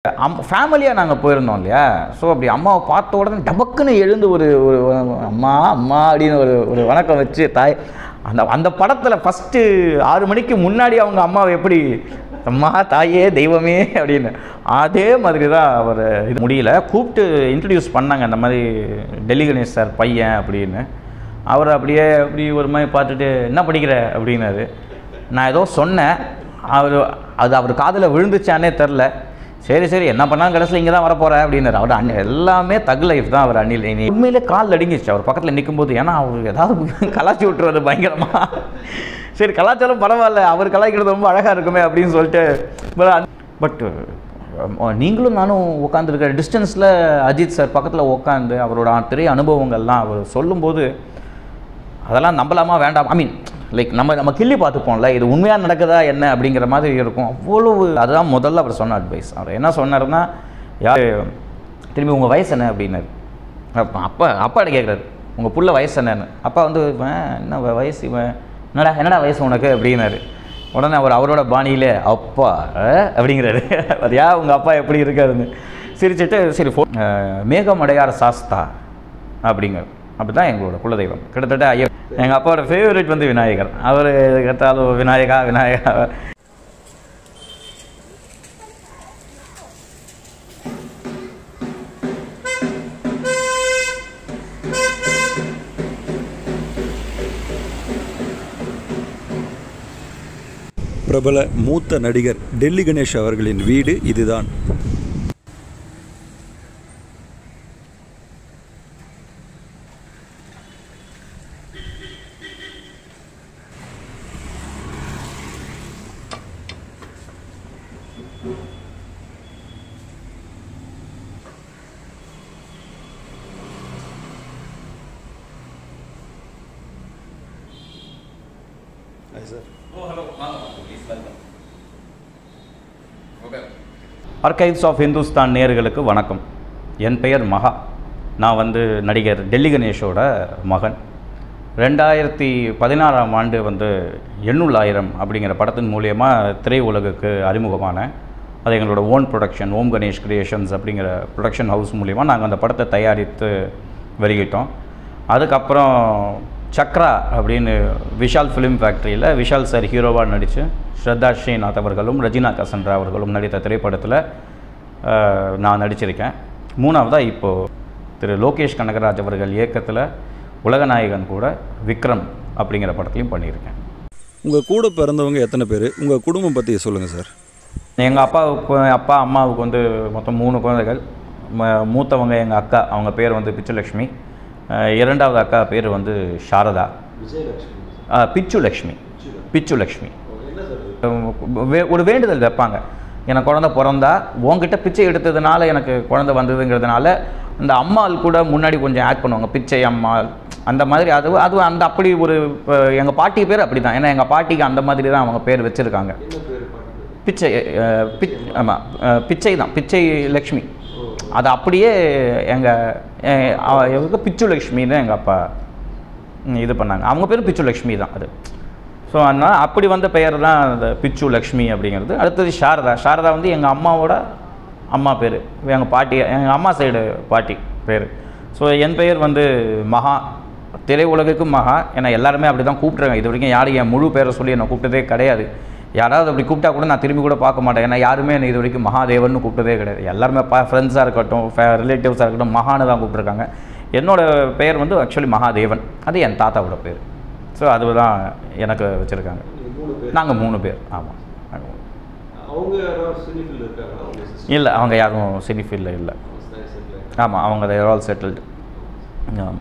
அம் ஃபேமிலியாக நாங்கள் போயிருந்தோம் இல்லையா ஸோ அப்படி அம்மாவை பார்த்த உடனே டபக்குன்னு எழுந்து ஒரு ஒரு அம்மா அம்மா அப்படின்னு ஒரு ஒரு வணக்கம் வச்சு தாய் அந்த அந்த படத்தில் ஃபஸ்ட்டு ஆறு மணிக்கு முன்னாடி அவங்க அம்மாவை எப்படி அம்மா தாயே தெய்வமே அப்படின்னு அதே மாதிரி தான் அவர் இது முடியல கூப்பிட்டு இன்ட்ரடியூஸ் பண்ணாங்க அந்த மாதிரி டெல்லி கணேஷ் சார் பையன் அப்படின்னு அவர் அப்படியே அப்படி ஒரு மாதிரி பார்த்துட்டு என்ன படிக்கிற அப்படின்னாரு நான் ஏதோ சொன்னேன் அவர் அது அவர் காதில் விழுந்துச்சானே தெரில சரி சரி என்ன பண்ணாலும் கடைசியில் இங்கே தான் வரப்போகிறேன் அப்படின்னாரு அவர் அண்ணன் எல்லாமே தக் லைஃப் தான் அவர் அண்ணில் இனி உண்மையிலே கால் அடிங்கிச்சு அவர் பக்கத்தில் நிற்கும்போது ஏன்னா அவர் ஏதாவது கலாச்சி விட்டுருவாரு பயங்கரமாக சரி கலாச்சாரம் பரவாயில்ல அவர் கலாய்க்கிறது ரொம்ப அழகாக இருக்குமே அப்படின்னு சொல்லிட்டு பட் நீங்களும் நானும் உட்காந்துருக்க டிஸ்டன்ஸில் அஜித் சார் பக்கத்தில் உட்காந்து அவரோட திரை அனுபவங்கள்லாம் அவர் சொல்லும்போது அதெல்லாம் நம்பலாமா வேண்டாம் ஐ மீன் லைக் நம்ம நம்ம கிள்ளி பார்த்துப்போம்ல இது உண்மையாக நடக்குதா என்ன அப்படிங்கிற மாதிரி இருக்கும் அவ்வளவு அதுதான் முதல்ல அவர் சொன்ன அட்வைஸ் அவர் என்ன சொன்னாருன்னா யார் திரும்பி உங்கள் வயசு என்ன அப்படின்னாரு அப்பா அப்பா அப்பாட்ட கேட்குறாரு உங்கள் புள்ள வயசு என்னன்னு அப்பா வந்து இவன் என்ன வ- வயசு இவன் என்னடா என்னடா வயசு உனக்கு அப்படின்னாரு உடனே அவர் அவரோட பாணியிலே அப்பா அஹ், அப்படிங்கிறாரு அது யா உங்கள் அப்பா எப்படி இருக்காருன்னு சிரிச்சிட்டு சரி ஃபோ மேகமடையார் சாஸ்தா அப்படிங்க அப்படி தான் எங்களோட குலதெய்வம் கிட்டத்தட்ட ஐயா எங்கள் அப்பாவோட ஃபேவரட் வந்து விநாயகர் அவர் கேட்டாலும் விநாயகா விநாயகா பிரபல மூத்த நடிகர் டெல்லி கணேஷ் அவர்களின் வீடு இதுதான் ஆர்கைவ்ஸ் ஆஃப் ஹிந்துஸ்தான் நேயர்களுக்கு வணக்கம் என் பெயர் மகா நான் வந்து நடிகர் டெல்லி கணேஷோட மகன் ரெண்டாயிரத்தி பதினாறாம் ஆண்டு வந்து எண்ணுள் ஆயிரம் அப்படிங்கிற படத்தின் மூலியமாக திரையுலகுக்கு அறிமுகமானேன் அது எங்களோட own production Om Ganesh creations அப்படிங்கிற ப்ரொடக்ஷன் ஹவுஸ் மூலிமா நாங்கள் அந்த படத்தை தயாரித்து வெளியிட்டோம் அதுக்கப்புறம் சக்ரா அப்படின்னு விஷால் ஃபிலிம் ஃபேக்ட்ரியில் விஷால் சார் ஹீரோவாக நடித்து ஸ்ரத்தா ஸ்ரீநாத் அவர்களும் ரஜினா கசன்ரா அவர்களும் நடித்த திரைப்படத்தில் அஹ், நான் நடிச்சிருக்கேன் மூணாவதாக இப்போது திரு லோகேஷ் கனகராஜ் அவர்கள் இயக்கத்தில் உலகநாயகன் கூட விக்ரம் அப்படிங்கிற படத்துலையும் பண்ணியிருக்கேன் உங்கள் கூட பிறந்தவங்க எத்தனை பேர் உங்கள் குடும்பம் பற்றி சொல்லுங்கள் சார் எங்கள் அப்பாவுக்கு அப்பா அம்மாவுக்கு வந்து மொத்தம் மூணு குழந்தைகள் ம- மூத்தவங்க எங்கள் அக்கா அவங்க பேர் வந்து பிச்சுலக்ஷ்மி அஹ் இரண்டாவது அக்கா பேர் வந்து சாரதா அஹ் பிச்சுலக்ஷ்மி பிச்சுலக்ஷ்மி வே- ஒரு வேண்டுதல் வைப்பாங்க எனக்கு குழந்தை பிறந்தா உன்கிட்ட பிச்சை எடுத்ததுனால எனக்கு குழந்தை வந்ததுங்கிறதுனால இந்த அம்மாள் கூட முன்னாடி கொஞ்சம் ஆட் பண்ணுவாங்க பிச்சை அம்மாள் அந்த மாதிரி அது அது அந்த அப்படி ஒரு எங்கள் பாட்டி பேர் அப்படி தான் ஏன்னா எங்கள் பாட்டிக்கு அந்த மாதிரி தான் அவங்க பேர் வச்சுருக்காங்க பிச்சை அஹ், பிச் ஆமாம் பிச்சை தான் பிச்சை லக்ஷ்மி அது அப்படியே எங்கள் எங்களுக்கு பிச்சு லக்ஷ்மின்னு எங்கள் அப்பா ம், இது பண்ணாங்க அவங்க பேரும் பிச்சு லக்ஷ்மி தான் அது ஸோ அதனால் அப்படி வந்த பெயர் தான் அந்த பிச்சு லக்ஷ்மி அப்படிங்கிறது அடுத்தது சாரதா சாரதா வந்து எங்கள் அம்மாவோட அம்மா பேர் எங்கள் பாட்டி எங்கள் அம்மா சைடு பாட்டி பேர் ஸோ என் பெயர் வந்து மகா திரையுலகுக்கு மகா ஏன்னா எல்லாருமே அப்படி தான் கூப்பிட்றாங்க இது வரைக்கும் யாரும் என் முழு பேரை சொல்லி என்னை கூப்பிட்டதே கிடையாது யாராவது அப்படி கூப்பிட்டா கூட நான் திரும்பி கூட பார்க்க மாட்டேன் ஏன்னா யாருமே என்னை இது வரைக்கும் மகாதேவன் கூப்பிட்டதே கிடையாது எல்லாருமே பா ஃப்ரெண்ட்ஸாக இருக்கட்டும் ரிலேட்டிவ்ஸாக இருக்கட்டும் மகான்னு தான் கூப்பிட்ருக்காங்க என்னோட பெயர் வந்து ஆக்சுவலி மகாதேவன் அது என் தாத்தாவோட பேர் ஸோ அதுதான் எனக்கு வச்சுருக்காங்க நாங்கள் மூணு பேர் ஆமாம் அவங்க யாராவது சினி ஃபீல்டு இருக்காங்களா அவங்க sister? இல்லை அவங்க யாரும் சினி ஃபீல்டில் இல்லை Nice settle ஆமாம் அவங்க தேர் ஆல் செட்டில்டு ஆமாம்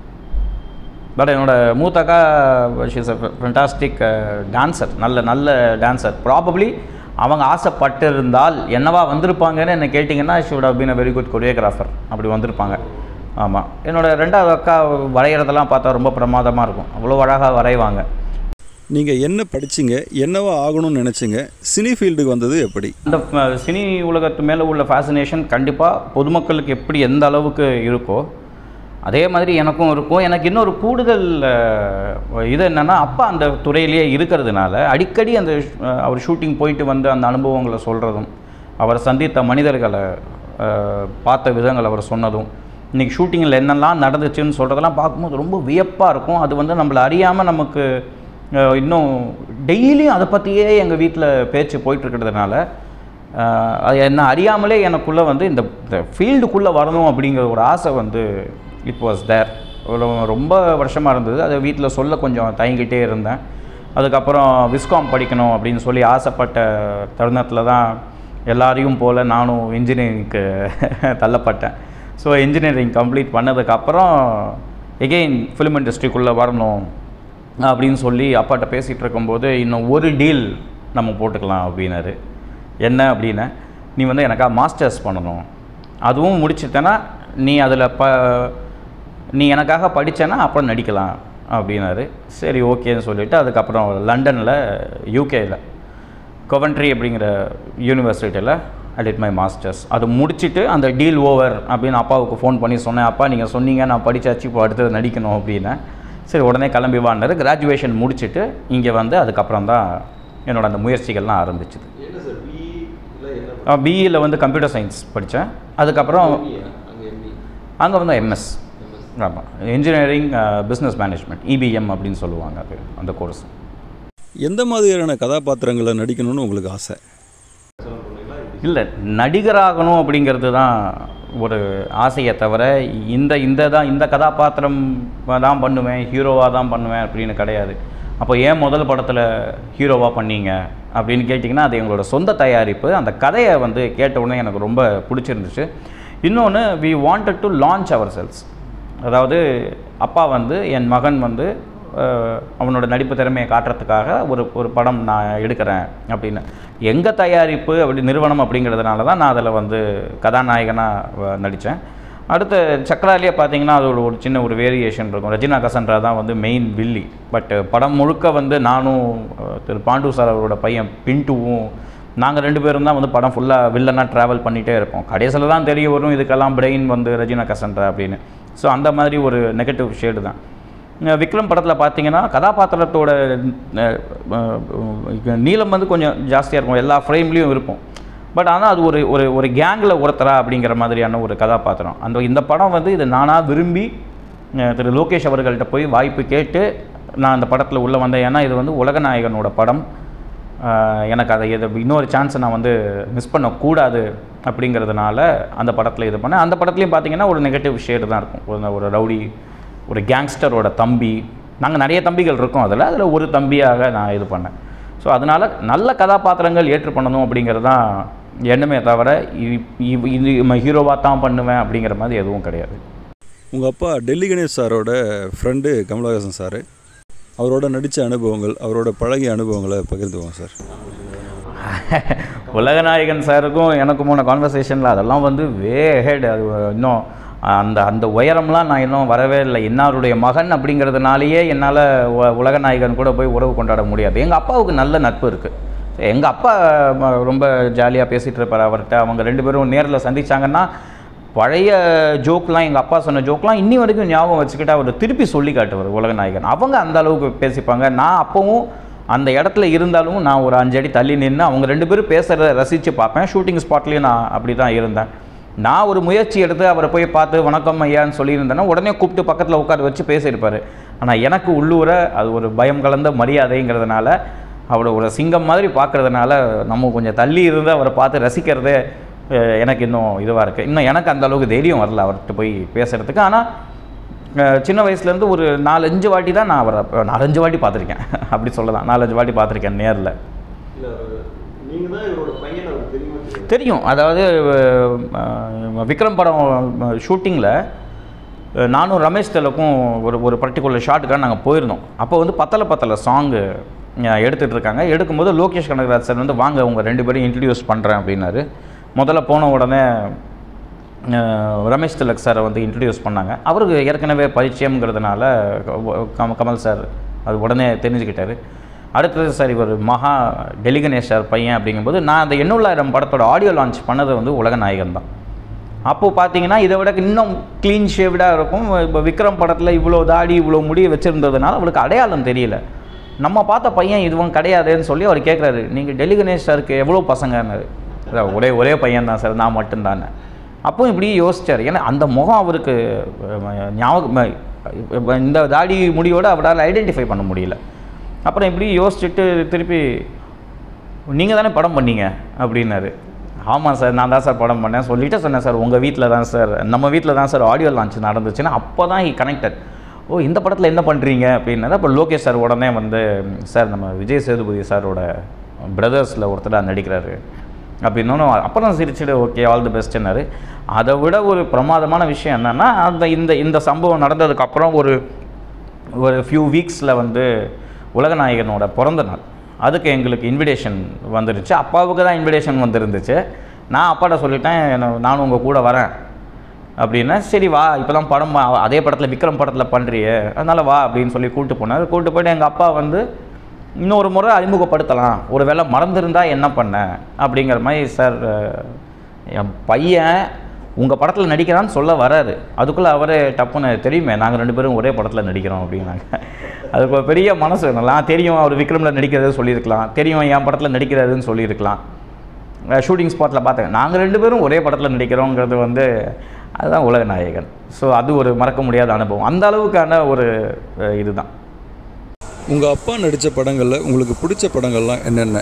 பட் என்னோட மூத்தக்கா ஷீஸ் அ ஃபென்டாஸ்டிக் டான்சர் நல்ல நல்ல டான்சர் ப்ராபப்ளி அவங்க ஆசைப்பட்டு இருந்தால் என்னவா வந்திருப்பாங்கன்னு என்ன கேட்டிங்கன்னா should have been a very good choreographer அப்படி வந்திருப்பாங்க ஆமாம் என்னோட ரெண்டாவது அக்கா வரைகிறதெல்லாம் பார்த்தா ரொம்ப பிரமாதமாக இருக்கும் அவ்வளோ அழகாக வரைவாங்க நீங்கள் என்ன படிச்சீங்க என்னவா ஆகணும்னு நினச்சிங்க சினி ஃபீல்டுக்கு வந்தது எப்படி அந்த அஹ், சினி உலகத்து மேலே உள்ள ஃபேசினேஷன் கண்டிப்பாக பொதுமக்களுக்கு எப்படி எந்த அளவுக்கு இருக்கோ அதே மாதிரி எனக்கும் இருக்கும் எனக்கு இன்னொரு கூடுதல் அஹ், இது என்னென்னா அப்பா அந்த துறையிலேயே இருக்கிறதுனால அடிக்கடி அந்த அஹ், அவர் ஷூட்டிங் போயிட்டு வந்து அந்த அனுபவங்களை சொல்கிறதும் அவர் சந்தித்த மனிதர்களை அஹ், பார்த்த விதங்கள் அவர் சொன்னதும் இன்றைக்கி ஷூட்டிங்கில் என்னெல்லாம் நடந்துச்சுன்னு சொல்கிறதெல்லாம் பார்க்கும்போது ரொம்ப வியப்பாக இருக்கும் அது வந்து நம்மளை அறியாமல் நமக்கு அஹ், இன்னும் டெய்லியும் அதை பற்றியே எங்கள் வீட்டில் பேச்சு போயிட்டுருக்கிறதுனால அது என்ன அறியாமலே எனக்குள்ளே வந்து இந்த ஃபீல்டுக்குள்ளே வரணும் அப்படிங்கிற ஒரு ஆசை வந்து இட் வாஸ் தேர் ரொம்ப வருஷமாக இருந்தது அதை வீட்டில் சொல்ல கொஞ்சம் தயங்கிட்டே இருந்தேன் அதுக்கப்புறம் விஸ்காம் படிக்கணும் அப்படின்னு சொல்லி ஆசைப்பட்ட தருணத்தில் தான் எல்லாரையும் போல் நானும் இன்ஜினியரிங்க்கு தள்ளப்பட்டேன் ஸோ இன்ஜினியரிங் கம்ப்ளீட் பண்ணதுக்கப்புறம் எகெயின் ஃபிலிம் இண்டஸ்ட்ரிக்குள்ளே வரணும் அப்படின்னு சொல்லி அப்பாட்ட பேசிகிட்டு இருக்கும்போது இன்னும் ஒரு டீல் நம்ம போட்டுக்கலாம் அப்படின்னாரு என்ன அப்படின்னா நீ வந்து எனக்காக மாஸ்டர்ஸ் பண்ணணும் அதுவும் முடிச்சிட்டேன்னா நீ அதில் ப நீ எனக்காக படித்தேன்னா அப்புறம் நடிக்கலாம் அப்படின்னாரு சரி ஓகேன்னு சொல்லிவிட்டு அதுக்கப்புறம் லண்டனில் யூகேயில் கொவன்ட்ரி அப்படிங்கிற யூனிவர்சிட்டியில் ஐ டிட் மை மாஸ்டர்ஸ் அது முடிச்சுட்டு அந்த டீல் ஓவர் அப்படின்னு அப்பாவுக்கு ஃபோன் பண்ணி சொன்னேன் அப்பா நீங்கள் சொன்னீங்க நான் படிச்சாச்சு இப்போ அடுத்தது நடிக்கணும் அப்படின்னேன் சரி உடனே கிளம்பி வாண்டாரு கிராஜுவேஷன் முடிச்சுட்டு இங்கே வந்து அதுக்கப்புறம் தான் என்னோட அந்த முயற்சிகள்லாம் ஆரம்பிச்சுது என்ன சார் பிஇல என்ன பிஇயில் வந்து கம்ப்யூட்டர் சயின்ஸ் படித்தேன் அதுக்கப்புறம் ME -யா? அங்க எம்இ அங்கே வந்து எம்எஸ் ஆமாம் இன்ஜினியரிங் பிஸ்னஸ் மேனேஜ்மெண்ட் இபிஎம் அப்படின்னு சொல்லுவாங்க அது அந்த கோர்ஸ் எந்த மாதிரியான கதாபாத்திரங்களை நடிக்கணும்னு உங்களுக்கு ஆசை சொல்ல போனீங்களா இப்படி இல்லை நடிகராகணும் அப்படிங்கிறது தான் ஒரு ஆசையை தவிர இந்த இந்த தான் இந்த கதாபாத்திரம் தான் பண்ணுவேன் ஹீரோவாக தான் பண்ணுவேன் அப்படின்னு கிடையாது அப்போ ஏன் முதல் படத்தில் ஹீரோவாக பண்ணீங்க அப்படின்னு கேட்டிங்கன்னா அது எங்களோட சொந்த தயாரிப்பு அந்த கதையை வந்து கேட்ட உடனே எனக்கு ரொம்ப பிடிச்சிருந்துச்சு இன்னொன்று we wanted to launch ourselves அதாவது அப்பா வந்து என் மகன் வந்து அஹ், அவனோட நடிப்பு திறமையை காட்டுறதுக்காக ஒரு ஒரு படம் நான் எடுக்கிறேன் அப்படின்னு எங்கள் தயாரிப்பு அப்படி நிறுவனம் அப்படிங்கிறதுனால தான் நான் அதில் வந்து கதாநாயகனாக நடித்தேன் அடுத்த சக்கராலேயே பார்த்தீங்கன்னா அது ஒரு ஒரு சின்ன ஒரு வேரியேஷன் இருக்கும் ரஜினா கசன்ரா தான் வந்து மெயின் வில்லி பட் படம் முழுக்க வந்து நானும் அஹ், திரு பாண்டு சார் அவரோட பையன் பின்ட்டுவும் நாங்கள் ரெண்டு பேரும் தான் வந்து படம் ஃபுல்லாக வில்லனாக ட்ராவல் பண்ணிகிட்டே இருப்போம் கடைசியில் தான் தெரிய வரும் இதுக்கெல்லாம் பிரெயின் வந்து ரஜினா கசன்ரா அப்படின்னு ஸோ அந்த மாதிரி ஒரு நெகட்டிவ் ஷேடு தான் அஹ் விக்ரம் படத்தில் பார்த்தீங்கன்னா கதாபாத்திரத்தோட அஹ், அஹ், நீளம் வந்து கொஞ்சம் ஜாஸ்தியாக இருக்கும் எல்லா ஃப்ரேம்லேயும் இருக்கும் பட் ஆனால் அது ஒரு ஒரு ஒரு கேங்கில் ஒருத்தரா அப்படிங்கிற மாதிரியான ஒரு கதாபாத்திரம் அந்த இந்த படம் வந்து இது நானாக விரும்பி அஹ், திரு லோகேஷ் அவர்கள்ட்ட போய் வாய்ப்பு கேட்டு நான் அந்த படத்தில் உள்ளே வந்தேன் ஏன்னா இது வந்து உலகநாயகனோட படம் அஹ், எனக்கு அதை இது இன்னொரு சான்ஸை நான் வந்து மிஸ் பண்ணக்கூடாது அப்படிங்கிறதுனால அந்த படத்தில் இது பண்ணேன் அந்த படத்துலையும் பார்த்தீங்கன்னா ஒரு நெகட்டிவ் ஷேடு தான் இருக்கும் ஒரு ஒரு ரவுடி ஒரு கேங்ஸ்டரோட தம்பி நாங்கள் நிறைய தம்பிகள் இருக்கோம் அதில் அதில் ஒரு தம்பியாக நான் இது பண்ணேன் ஸோ அதனால் நல்ல கதாபாத்திரங்கள் ஏற்று பண்ணணும் அப்படிங்கிறது தான் எண்ணமே தவிர இ- இ- இது ஹீரோவாக தான் பண்ணுவேன் அப்படிங்கிற மாதிரி எதுவும் கிடையாது உங்கள் அப்பா டெல்லி கணேஷ் சாரோட ஃப்ரெண்டு கமலஹாசன் சார் அவரோட நடித்த அனுபவங்கள் அவரோட பழகிய அனுபவங்களை பகிர்ந்துவோங்க சார் உலகநாயகன் சாருக்கும் எனக்குமான கான்வர்சேஷனில் அதெல்லாம் வந்து வே ஹெட் அது இன்னும் அந்த அந்த உயரம்லாம் நான் இன்னும் வரவே இல்லை இன்னாருடைய மகன் அப்படிங்கிறதுனாலேயே என்னால் உலகநாயகன் கூட போய் உறவு கொண்டாட முடியாது எங்கள் அப்பாவுக்கு நல்ல நட்பு இருக்குது எங்கள் அப்பா ம, ரொம்ப ஜாலியாக பேசிகிட்டு இருப்பார் அவர்கிட்ட அவங்க ரெண்டு பேரும் நேரில் சந்திச்சாங்கன்னா பழைய ஜோக்லாம் எங்கள் அப்பா சொன்ன ஜோக்லாம் இன்னி வரைக்கும் ஞாபகம் வச்சுக்கிட்டு அவர் திருப்பி சொல்லி காட்டுவார் உலகநாயகன் அவங்க அந்த அளவுக்கு பேசிப்பாங்க நான் அப்போவும் அந்த இடத்துல இருந்தாலும் நான் ஒரு அஞ்சு அடி தள்ளி நின்று அவங்க ரெண்டு பேரும் பேசுகிறத ரசித்து பார்ப்பேன் ஷூட்டிங் ஸ்பாட்லேயும் நான் அப்படி தான் இருந்தேன் நான் ஒரு முயற்சி எடுத்து அவரை போய் பார்த்து வணக்கம் ஐயான்னு சொல்லியிருந்தேன்னா உடனே கூப்பிட்டு பக்கத்தில் உட்கார வச்சு பேசியிருப்பார் ஆனால் எனக்கு உள்ளூர அது ஒரு பயம் கலந்த மரியாதைங்கிறதுனால அவரை ஒரு சிங்கம் மாதிரி பார்க்கறதுனால நம்ம கொஞ்சம் தள்ளி இருந்து அவரை பார்த்து ரசிக்கிறதே அஹ், எனக்கு இன்னும் இதுவாக இருக்குது இன்னும் எனக்கு அந்த அளவுக்கு தைரியம் வரல அவர்கிட்ட போய் பேசுகிறதுக்கு ஆனால் அஹ் சின்ன வயசுலேருந்து ஒரு நாலஞ்சு வாட்டி தான் நான் அவரை நாலஞ்சு வாட்டி பார்த்துருக்கேன் அப்படி சொல்லலாம் நாலஞ்சு வாட்டி பார்த்துருக்கேன் நேரில் இல்ல அவரு- நீங்க தான் இவரோட பையன் அவருக்கு தெரியுமா தெரியாது தெரியும் அதாவது அஹ், விக்ரம் படம் ஷூட்டிங்கில் நானும் ரமேஷ் தெலுக்கும் ஒரு ஒரு பர்டிகுலர் ஷாட்டுக்காக நாங்கள் போயிருந்தோம் அப்போ வந்து பத்தலை பத்தலை சாங்கு எடுத்துகிட்டு இருக்காங்க எடுக்கும்போது லோகேஷ் கனகராஜ் சார் வந்து வாங்க உங்கள் ரெண்டு பேரும் இன்ட்ரடியூஸ் பண்ணுறேன் அப்படின்னாரு முதல்ல போன உடனே அஹ், ரமேஷ் திலக் சாரை வந்து இன்ட்ரடியூஸ் பண்ணாங்க அவருக்கு ஏற்கனவே பரிச்சயம்ங்கிறதுனால கம கமல் சார் அது உடனே தெரிஞ்சுக்கிட்டாரு அடுத்தது சார் இவர் மகா டெலிகணேஷ் சார் பையன் அப்படிங்கும்போது நான் அந்த எண்ணூறாயிரம் படத்தோட ஆடியோ லான்ச் பண்ணது வந்து உலகநாயகன் தான் அப்போது பார்த்தீங்கன்னா இதை விட இன்னும் க்ளீன் ஷேவ்டாக இருக்கும் இப்போ விக்ரம் படத்தில் இவ்வளோ தாடி இவ்வளோ முடி வச்சுருந்ததுனால அவளுக்கு அடையாளம் தெரியல நம்ம பார்த்த பையன் இதுவும் கிடையாதுன்னு சொல்லி அவர் கேட்குறாரு நீங்கள் டெல்லி கணேஷ் சாருக்கு எவ்வளோ பசங்கன்னாரு அதான் ஒரே ஒரே பையன் தான் சார் நான் மட்டும்தான் அப்போ இப்படி யோசிச்சார் ஏன்னா அந்த முகம் அவருக்கு அஹ், ஞாபகம் இப்ப இந்த தாடி முடியோட அவரால் ஐடென்டிஃபை பண்ண முடியல அப்புறம் இப்படி யோசிச்சுட்டு திருப்பி நீங்கள் தானே படம் பண்ணீங்க அப்படின்னாரு ஆமாம் சார் நான் தான் சார் படம் பண்ணேன் சொல்லிட்டு சொன்னேன் சார் உங்கள் வீட்டில் தான் சார் நம்ம வீட்டில் தான் சார் ஆடியோ லான்ச் நடந்துச்சுன்னா அப்போ தான் ஹி கனெக்டட் ஓ இந்த படத்தில் என்ன பண்ணுறீங்க அப்படின்னாரு அப்போ லோகேஷ் சார் உடனே வந்து சார் நம்ம விஜய் சேதுபதி சாரோட பிரதர்ஸில் ஒருத்தர் நடிக்கிறாரு அப்படின்னு அப்புறம் சிரிச்சுட்டு ஓகே ஆல் தி பெஸ்ட்னாரு அதை விட ஒரு பிரமாதமான விஷயம் என்னென்னா அந்த இந்த இந்த சம்பவம் நடந்ததுக்கப்புறம் ஒரு ஒரு ஃபியூ வீக்ஸில் வந்து உலகநாயகனோட பிறந்த நாள் அதுக்கு எங்களுக்கு இன்விடேஷன் வந்துருச்சு அப்பாவுக்கு தான் இன்விடேஷன் வந்துருந்துச்சு நான் அப்பாட்ட சொல்லிட்டேன் என்ன- நானும் உங்கள் கூட வரேன் அப்படின்னா சரி வா இப்போ தான் படம் ப- அதே படத்தில் விக்ரம் படத்தில் பண்ணுறியே அதனால் வா அப்படின்னு சொல்லி கூப்பிட்டு போனார் கூப்பிட்டு போயிட்டு எங்கள் அப்பா வந்து இன்னொரு முறை அறிமுகப்படுத்தலாம் ஒரு வேளை மறந்துருந்தா என்ன பண்ண அப்படிங்கிற மாதிரி சார் என் பையன் உங்கள் படத்தில் நடிக்கிறான்னு சொல்ல வராரு அதுக்குள்ளே அவரே டப்புன்னு தெரியுமே நாங்கள் ரெண்டு பேரும் ஒரே படத்தில் நடிக்கிறோம் அப்படின்னாங்க அதுக்கு ஒரு பெரிய மனசு நான் தெரியும் அவர் விக்ரமில் நடிக்கிறத சொல்லியிருக்கலாம் தெரியும் என் படத்தில் நடிக்கிறாருன்னு சொல்லியிருக்கலாம் ஷூட்டிங் ஸ்பாட்டில் பார்த்தேன் நாங்கள் ரெண்டு பேரும் ஒரே படத்தில் நடிக்கிறோங்கிறது வந்து அதுதான் உலக நாயகன் ஸோ அது ஒரு மறக்க முடியாத அனுபவம் அந்த அளவுக்கான ஒரு அஹ், இதுதான் உங்கள் அப்பா நடித்த படங்களில் உங்களுக்கு பிடிச்ச படங்கள்லாம் என்னென்ன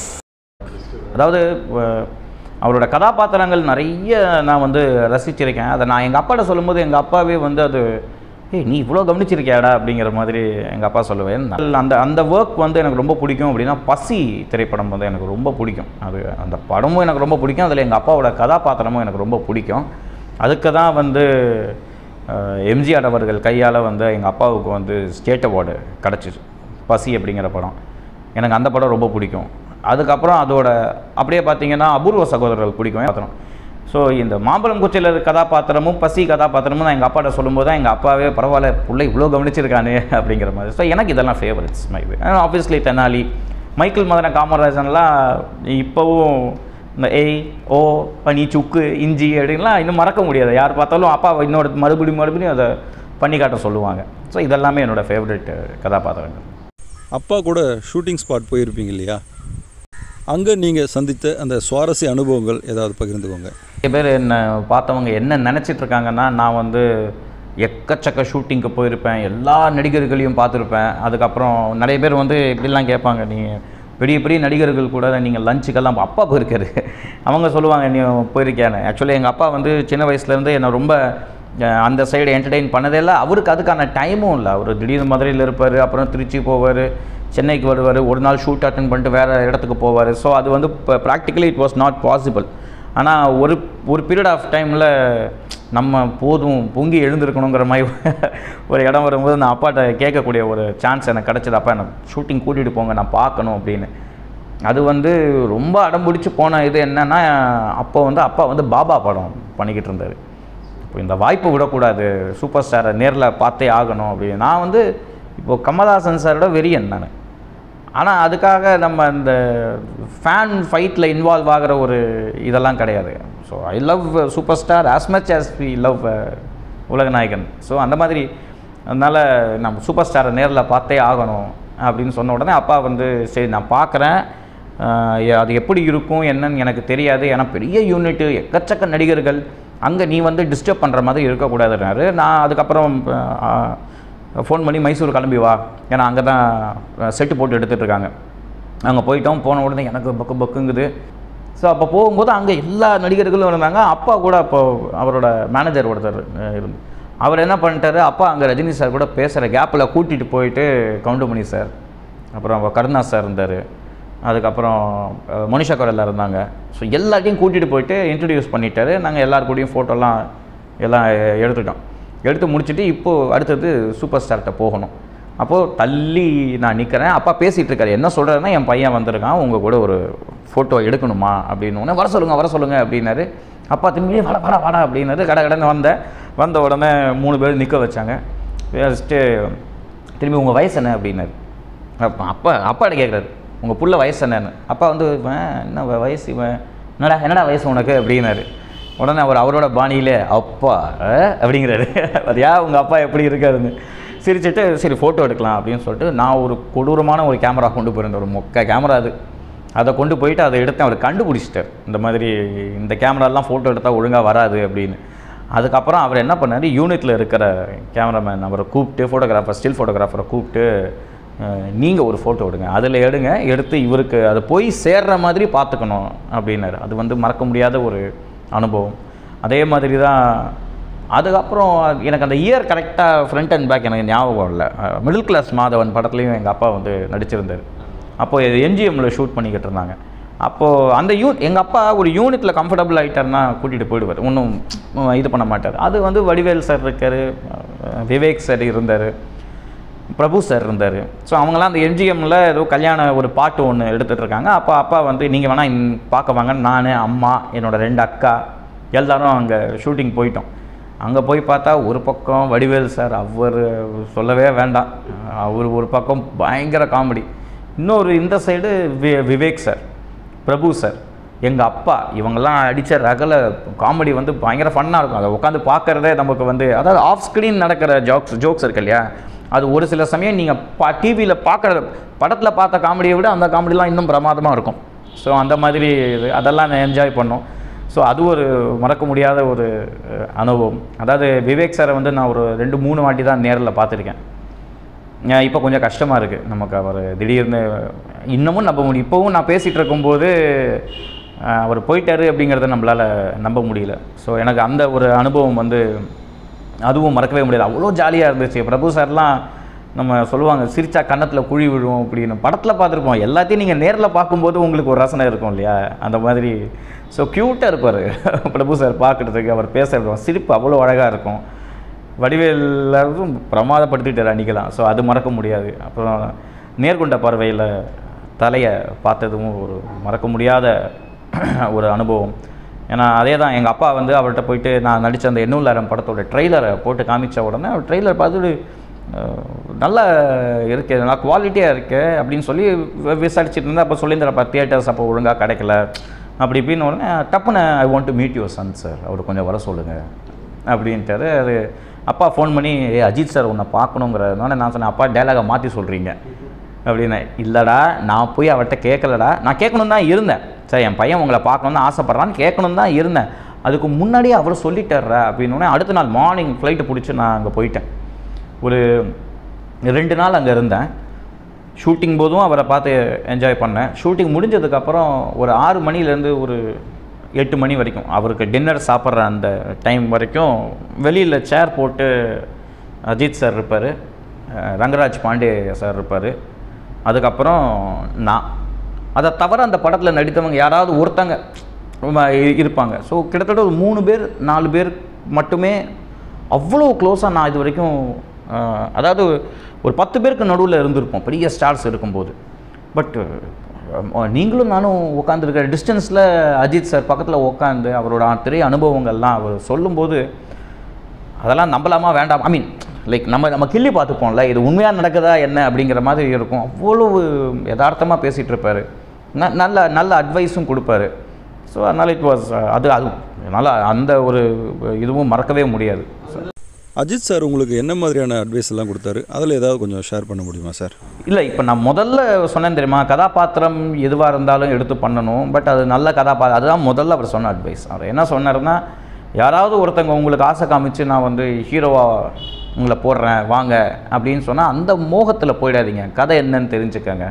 அதாவது அஹ், அவரோட கதாபாத்திரங்கள் நிறைய நான் வந்து ரசிச்சிருக்கேன் அதை நான் எங்கள் அப்பாட்ட சொல்லும்போது எங்கள் அப்பாவே வந்து அது ஏய் நீ இவ்வளோ கவனிச்சிருக்கியாடா அப்படிங்கிற மாதிரி எங்கள் அப்பா சொல்லுவேன் அந்த அந்த ஒர்க் வந்து எனக்கு ரொம்ப பிடிக்கும் அப்படின்னா பசி திரைப்படம் வந்து எனக்கு ரொம்ப பிடிக்கும் அது அந்த படமும் எனக்கு ரொம்ப பிடிக்கும் அதில் எங்கள் அப்பாவோட கதாபாத்திரமும் எனக்கு ரொம்ப பிடிக்கும் அதுக்கு தான் வந்து அஹ், எம்ஜிஆர் அவர்கள் கையால் வந்து எங்கள் அப்பாவுக்கு வந்து ஸ்டேட் அவார்டு கிடச்சிச்சு பசி அப்படிங்கிற படம் எனக்கு அந்த படம் ரொம்ப பிடிக்கும் அதுக்கப்புறம் அதோட அப்படியே பார்த்தீங்கன்னா அபூர்வ சகோதரர்கள் பிடிக்கும் பாத்திரம் ஸோ இந்த மாம்பழம் குச்சியில் கதாபாத்திரமும் பசி கதாபாத்திரமும் நான் எங்கள் அப்பாட்ட சொல்லும்போது தான் எங்கள் அப்பாவே பரவாயில்ல புள்ள இவ்வளோ கவனிச்சிருக்கானே அப்படிங்கிற மாதிரி ஸோ எனக்கு இதெல்லாம் favourites my obviously Thenali Michael Madana காமராஜன்லாம் இப்போவும் இந்த ஏய் ஓ பனி சுக்கு இஞ்சி அப்படின்லாம் இன்னும் மறக்க முடியாது யார் பார்த்தாலும் அப்பா இன்னொரு மறுபடியும் மறுபடியும் அதை பண்ணி காட்ட சொல்லுவாங்க ஸோ இதெல்லாமே என்னோடய ஃபேவரட் கதாபாத்திரங்கள் அப்பா கூட ஷூட்டிங் ஸ்பாட் போயிருப்பீங்க இல்லையா அங்கே நீங்கள் சந்தித்த அந்த சுவாரஸ்ய அனுபவங்கள் ஏதாவது பகிர்ந்துக்கோங்க நிறைய பேர் என்ன பார்த்தவங்க என்ன நினச்சிட்டு இருக்காங்கன்னா நான் வந்து எக்கச்சக்க ஷூட்டிங்க்கு போயிருப்பேன் எல்லா நடிகர்களையும் பார்த்துருப்பேன் அதுக்கப்புறம் நிறைய பேர் வந்து இப்படிலாம் கேட்பாங்க நீங்கள் பெரிய பெரிய நடிகர்கள் கூட நீங்கள் லஞ்சுக்கெல்லாம் அப்பா போயிருக்காரு அவங்க சொல்லுவாங்க நீ போயிருக்கியான்னு ஆக்சுவலி எங்கள் அப்பா வந்து சின்ன வயசுலேருந்து என்னை ரொம்ப அஹ், அந்த சைடு என்டர்டெயின் பண்ணதே இல்லை அவருக்கு அதுக்கான டைமும் இல்லை அவர் திடீர்னு மதுரையில் இருப்பார் அப்புறம் திருச்சி போவார் சென்னைக்கு வருவார் ஒரு நாள் ஷூட் அட்டன் பண்ணிட்டு வேறு இடத்துக்கு போவார் ஸோ அது வந்து இப்போ practically it was not possible ஆனால் ஒரு ஒரு பீரியட் ஆஃப் டைமில் நம்ம போதும் பொங்கி எழுந்திருக்கணுங்கிற மாதிரி ஒரு இடம் வரும்போது நான் அப்பாட்ட கேட்கக்கூடிய ஒரு சான்ஸ் எனக்கு கிடச்சது அப்பா எனக்கு ஷூட்டிங் கூட்டிகிட்டு போங்க நான் பார்க்கணும் அப்படின்னு அது வந்து ரொம்ப அடம் பிடிச்சி போன இது என்னன்னா அப்போ வந்து அப்பா வந்து பாபா படம் பண்ணிக்கிட்டு இருந்தார் இப்போ இந்த வாய்ப்பு விடக்கூடாது சூப்பர் ஸ்டாரை நேரில் பார்த்தே ஆகணும் அப்படின்னு நான் வந்து இப்போது கமல்ஹாசன் சாரோட வெறியன் நான் ஆனால் அதுக்காக நம்ம இந்த ஃபேன் ஃபைட்டில் இன்வால்வ் ஆகிற ஒரு இதெல்லாம் கிடையாது so I love super star as much as we love உலகநாயகன் ஸோ அந்த மாதிரி அதனால் நம்ம சூப்பர் ஸ்டாரை நேரில் பார்த்தே ஆகணும் அப்படின்னு சொன்ன உடனே அப்பா வந்து சரி நான் பார்க்குறேன் அது எப்படி இருக்கும் என்னன்னு எனக்கு தெரியாது ஏன்னா பெரிய யூனிட்டு எக்கச்சக்க நடிகர்கள் அங்கே நீ வந்து டிஸ்டர்ப் பண்ணுற மாதிரி இருக்கக்கூடாதுனாரு நான் அதுக்கப்புறம் ஃபோன் பண்ணி மைசூர் கிளம்பி வா ஏன்னா அங்கே தான் செட்டு போட்டு எடுத்துகிட்டு இருக்காங்க அங்கே போயிட்டோம் போன உடனே எனக்கு பக்கு பக்குங்குது ஸோ அப்போ போகும்போது அங்கே எல்லா நடிகர்களும் இருந்தாங்க அப்பா கூட அப்போ அவரோட மேனேஜர் ஒருத்தர் அஹ், இருந்து அவர் என்ன பண்ணிட்டாரு அப்பா அங்கே ரஜினி சார் கூட பேசுகிற கேப்பில் கூட்டிகிட்டு போயிட்டு கவுண்டமணி சார் அப்புறம் கருணாஸ் சார் இருந்தார் அதுக்கப்புறம் அஹ், மோனிஷா குரலில் இருந்தாங்க ஸோ எல்லாத்தையும் கூட்டிகிட்டு போயிட்டு இன்ட்ரடியூஸ் பண்ணிட்டாரு நாங்கள் எல்லார் கூடயும் ஃபோட்டோலாம் எல்லாம் எடுத்துட்டோம் எடுத்து முடிச்சுட்டு இப்போது அடுத்தது சூப்பர் ஸ்டார்கிட்ட போகணும் அப்போது தள்ளி நான் நிற்கிறேன் அப்பா பேசிகிட்டு இருக்காரு என்ன சொல்கிறதுனா என் பையன் வந்திருக்கான் உங்கள் கூட ஒரு ஃபோட்டோ எடுக்கணுமா அப்படின்னு உடனே வர சொல்லுங்கள் வர சொல்லுங்கள் அப்படின்னாரு அப்பா திரும்பி வாடா வாடா வாடா அப்படின்னாரு கடை கடைன்னு வந்தேன் வந்த உடனே மூணு பேர் நிற்க வச்சாங்க வச்சுட்டு திரும்பி உங்கள் வயசு என்ன அப்படின்னாரு அப்பா அப்பா அப்பாட்ட கேட்குறாரு உங்கள் புள்ள வயசு என்னன்னு அப்பா வந்து இவன் என்ன வ- வயசு இவன் என்னடா என்னடா வயசு உனக்கு அப்படின்னாரு உடனே அவர் அவரோட பாணியிலே அப்பா அஹ், அப்படிங்கிறாரு பார்த்தியா உங்கள் அப்பா எப்படி இருக்காருன்னு சிரிச்சிட்டு சரி ஃபோட்டோ எடுக்கலாம் அப்படின்னு சொல்லிட்டு நான் ஒரு கொடூரமான ஒரு கேமரா கொண்டு போயிருந்தேன் ஒரு மொக்க கேமரா அது அதை கொண்டு போயிட்டு அதை எடுத்து அவர் கண்டுபிடிச்சிட்டார் இந்த மாதிரி இந்த கேமராலாம் ஃபோட்டோ எடுத்தால் ஒழுங்காக வராது அப்படின்னு அதுக்கப்புறம் அவர் என்ன பண்ணார் யூனிட்டில் இருக்கிற கேமராமேன் அவரை கூப்பிட்டு ஃபோட்டோகிராஃபர் ஸ்டில் ஃபோட்டோகிராஃபரை கூப்பிட்டு நீங்கள் ஒரு ஃபோட்டோ எடுங்க அதில் எடுங்க எடுத்து இவருக்கு அது போய் சேர்ற மாதிரி பார்த்துக்கணும் அப்படின்னாரு அது வந்து மறக்க முடியாத ஒரு அனுபவம் அதே மாதிரி தான் அதுக்கப்புறம் எனக்கு அந்த இயர் கரெக்டாக ஃப்ரண்ட் அண்ட் பேக் எனக்கு ஞாபகம் இல்லை மிடில் கிளாஸ் மாதவன் படத்துலையும் எங்கள் அப்பா வந்து நடிச்சிருந்தார் அப்போது இது எம்ஜிஎம்மில் ஷூட் பண்ணிக்கிட்டு இருந்தாங்க அப்போது அந்த யூ எங்கள் அப்பா ஒரு யூனிட்டில் கம்ஃபர்டபுள் ஆகிட்டார்னா கூட்டிகிட்டு போயிடுவார் ஒன்றும் இது பண்ண மாட்டார் அது வந்து வடிவேல் சார் இருக்கார் விவேக் சார் இருந்தார் பிரபு சார் இருந்தார் ஸோ அவங்களாம் அந்த எம்ஜிஎம்மில் ஏதோ கல்யாண ஒரு பாட்டு ஒன்று எடுத்துகிட்டு இருக்காங்க அப்போ அப்பா வந்து நீங்கள் வேணால் இந் பார்க்க வாங்க நான் அம்மா என்னோட ரெண்டு அக்கா எல்லாரும் அங்கே ஷூட்டிங் போயிட்டோம் அங்கே போய் பார்த்தா ஒரு பக்கம் வடிவேல் சார் அவர் சொல்லவே வேண்டாம் அவர் ஒரு பக்கம் பயங்கர காமெடி இன்னொரு இந்த சைடு வி விவேக் சார் பிரபு சார் எங்கள் அப்பா இவங்கெல்லாம் அடித்த ரகல காமெடி வந்து பயங்கர ஃபன்னாக இருக்கும் அதை உட்காந்து பார்க்குறதே நமக்கு வந்து அதாவது ஆஃப் ஸ்க்ரீன் நடக்கிற ஜோக்ஸ் ஜோக்ஸ் இருக்கு இல்லையா அது ஒரு சில சமயம் நீங்கள் பா டிவியில் பார்க்குற படத்தில் பார்த்த காமெடியை விட அந்த காமெடிலாம் இன்னும் பிரமாதமாக இருக்கும் ஸோ அந்த மாதிரி இது அதெல்லாம் நான் என்ஜாய் பண்ணோம் ஸோ அது ஒரு மறக்க முடியாத ஒரு அஹ், அனுபவம் அதாவது விவேக் சாரை வந்து நான் ஒரு ரெண்டு மூணு வாட்டி தான் நேரில் பார்த்துருக்கேன் இப்போ கொஞ்சம் கஷ்டமாக இருக்குது நமக்கு அவர் திடீர்னு இன்னமும் நம்ப முடியும் இப்போவும் நான் பேசிகிட்டு இருக்கும்போது அஹ், அவர் போயிட்டாரு அப்படிங்கிறத நம்மளால் நம்ப முடியல ஸோ எனக்கு அந்த ஒரு அனுபவம் வந்து அதுவும் மறக்கவே முடியாது அவ்வளோ ஜாலியாக இருந்துச்சு பிரபு சார்லாம் நம்ம சொல்லுவாங்க சிரிச்சா கன்னத்தில் குழி விழுவோம் அப்படின்னு படத்தில் பார்த்துருப்போம் எல்லாத்தையும் நீங்கள் நேரில் பார்க்கும்போது உங்களுக்கு ஒரு ரசனை இருக்கும் இல்லையா அந்த மாதிரி ஸோ க்யூட்டாக இருப்பார் பிரபு சார் பார்க்குறதுக்கு அவர் பேசுகிற சிரிப்பு அவ்வளோ அழகாக இருக்கும் வடிவேலும் பிரமாதப்படுத்திட்டார் அன்றைக்கெல்லாம் ஸோ அது மறக்க முடியாது அப்புறம் நேர்கொண்ட பார்வையில் தலையை பார்த்ததும் ஒரு மறக்க முடியாத ஒரு அனுபவம் ஏன்னா அதே தான் எங்கள் அப்பா வந்து அவர்கிட்ட போயிட்டு நான் நடித்த அந்த எண்ணூலாயிரம் படத்தோட ட்ரெய்லரை போட்டு காமிச்ச உடனே அவர் ட்ரெய்லர் பார்த்துட்டு அஹ், நல்லா இருக்கு நல்லா குவாலிட்டியாக இருக்கு அப்படின்னு சொல்லி வி- விசாரிச்சுட்டு இருந்தா அப்போ சொல்லியிருந்தாரப்பா தியேட்டர்ஸ் அப்போ ஒழுங்காக கிடைக்கல அப்படி இப்படின்னு உடனே டப்புன்னு I want to meet your son sir அவர் கொஞ்சம் வர சொல்லுங்கள் அப்படின்ட்டாரு அது அப்பா ஃபோன் பண்ணி ஏ அஜித் சார் உன்னை பார்க்கணுங்கிறதுனால நான் சொன்னேன் அப்பா டேலாகை மாற்றி சொல்கிறீங்க அப்படின்னு இல்லைடா நான் போய் அவர்கிட்ட கேட்கலடா நான் கேட்கணும் தான் இருந்தேன் சார் என் பையன் உங்களை பார்க்கணுன்னு ஆசைப்பட்றான்னு கேட்கணும் தான் இருந்தேன் அதுக்கு முன்னாடியே அவர் சொல்லிட்டார்ற அப்படின்னு உடனே அடுத்த நாள் மார்னிங் ஃப்ளைட்டு பிடிச்சி நான் அங்கே போயிட்டேன் ஒரு ரெண்டு நாள் அங்கே இருந்தேன் ஷூட்டிங் போதும் அவரை பார்த்து என்ஜாய் பண்ணேன் ஷூட்டிங் முடிஞ்சதுக்கப்புறம் ஒரு ஆறு மணிலேருந்து ஒரு எட்டு மணி வரைக்கும் அவருக்கு டின்னர் சாப்பிட்ற அந்த டைம் வரைக்கும் வெளியில் சேர் போட்டு அஜித் சார் இருப்பார் ரங்கராஜ் பாண்டே சார் இருப்பார் அதுக்கப்புறம் நான் அதை தவிர அந்த படத்தில் நடித்தவங்க யாராவது ஒருத்தங்க ம- இ- இருப்பாங்க ஸோ கிட்டத்தட்ட ஒரு மூணு பேர் நாலு பேர் மட்டுமே அவ்வளோ க்ளோஸாக நான் இது வரைக்கும் அஹ், அதாவது ஒரு பத்து பேருக்கு நடுவில் இருந்திருப்போம் பெரிய ஸ்டார்ஸ் இருக்கும்போது பட் நீங்களும் நானும் உட்காந்துருக்கிற டிஸ்டன்ஸில் அஜித் சார் பக்கத்தில் உட்காந்து அவரோட திரை அனுபவங்கள்லாம் அவர் சொல்லும்போது அதெல்லாம் நம்பலாமா வேண்டாம் ஐ மீன் லைக் நம்ம நம்ம கிள்ளி பார்த்துப்போம்ல இது உண்மையாக நடக்குதா என்ன அப்படிங்கிற மாதிரி இருக்கும் அவ்வளவு யதார்த்தமாக பேசிகிட்டு இருப்பார் ந நல்ல நல்ல அட்வைஸும் கொடுப்பாரு ஸோ அதனால் இட் வாஸ் அது அது அதனால் அந்த ஒரு இதுவும் மறக்கவே முடியாது அஜித் சார் உங்களுக்கு என்ன மாதிரியான அட்வைஸ் எல்லாம் கொடுத்தாரு அதில் ஏதாவது கொஞ்சம் ஷேர் பண்ண முடியுமா சார் இல்லை இப்போ நான் முதல்ல சொன்னேன் தெரியுமா கதாபாத்திரம் எதுவாக இருந்தாலும் எடுத்து பண்ணணும் பட் அது நல்ல கதாபாத்திரம் அதுதான் முதல்ல அவர் சொன்ன அட்வைஸ் அவர் என்ன சொன்னாருன்னா யாராவது ஒருத்தங்க உங்களுக்கு ஆசை காமிச்சு நான் வந்து ஹீரோவாக உங்களை போடுறேன் வாங்க அப்படின்னு சொன்னால் அந்த மோகத்தில் போயிடாதீங்க கதை என்னன்னு தெரிஞ்சுக்கங்க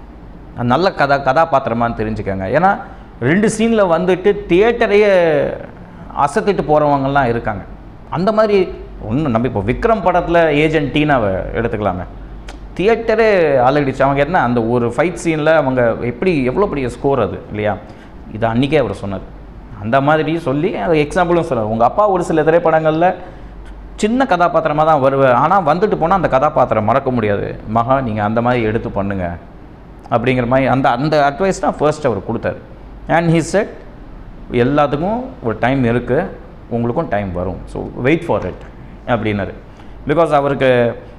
அது நல்ல கதா கதாபாத்திரமான்னு தெரிஞ்சுக்கங்க ஏன்னா ரெண்டு சீனில் வந்துட்டு தியேட்டரையே அசத்திட்டு போகிறவங்கலாம் இருக்காங்க அந்த மாதிரி ஒன்றும் நம்ம இப்போ விக்ரம் படத்தில் ஏஜென்ட் டீனாவை எடுத்துக்கலாமே தியேட்டரே ஆலடிச்சு அவங்க என்ன அந்த ஒரு ஃபைட் சீனில் அவங்க எப்படி எவ்வளோ பெரிய ஸ்கோர் அது இல்லையா இது அன்றைக்கே அவர் சொன்னார் அந்த மாதிரி சொல்லி அது எக்ஸாம்பிளும் சொன்னார் உங்கள் அப்பா ஒரு சில திரைப்படங்களில் சின்ன கதாபாத்திரமாக தான் வருவேன் ஆனால் வந்துட்டு போனால் அந்த கதாபாத்திரம் மறக்க முடியாது மகா நீங்கள் அந்த மாதிரி எடுத்து பண்ணுங்க அப்படிங்கிற மாதிரி அந்த அந்த அட்வைஸ் தான் ஃபர்ஸ்ட் அவர் கொடுத்தாரு அண்ட் ஹி செட் எல்லாத்துக்கும் ஒரு டைம் இருக்குது உங்களுக்கும் டைம் வரும் ஸோ வெயிட் ஃபார் இட் அப்படின்னாரு பிகாஸ் அவருக்கு